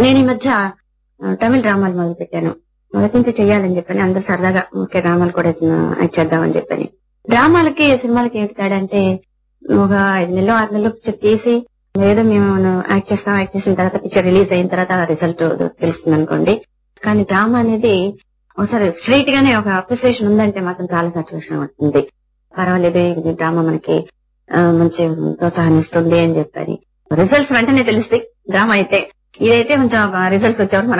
నేను ఈ మధ్య ఆ, తమిళ డ్రామాలు మొదలు పెట్టాను మొదటి నుంచి చెయ్యాలని చెప్పని అందరు సరదాగా ఓకే డ్రామాలు కూడా యాక్ట్ చేద్దామని చెప్పని డ్రామాలకి సినిమాలకి ఏంటి తేడా అంటే ఒక ఐదు నెలలు ఆరు నెలలు పిక్చర్ తీసి ఏదో మేము యాక్ట్ చేస్తాం యాక్ట్ చేసిన తర్వాత పిక్చర్ రిలీజ్ అయిన తర్వాత రిజల్ట్ తెలుస్తుంది అనుకోండి కానీ డ్రామా అనేది ఒకసారి స్ట్రైట్ గానే ఒక అప్రిసియేషన్ ఉందంటే మాత్రం చాలా సాటిస్ఫాక్షన్ ఉంటుంది పర్వాలేదు ఇది డ్రామా మనకి ఆ, మంచి ప్రోత్సాహాన్ని ఇస్తుంది అని చెప్పని రిజల్ట్స్ వెంటనే తెలుస్తాయి డ్రామా అయితే ఇదైతే కొంచెం రిజల్ట్స్ వచ్చేవారు మన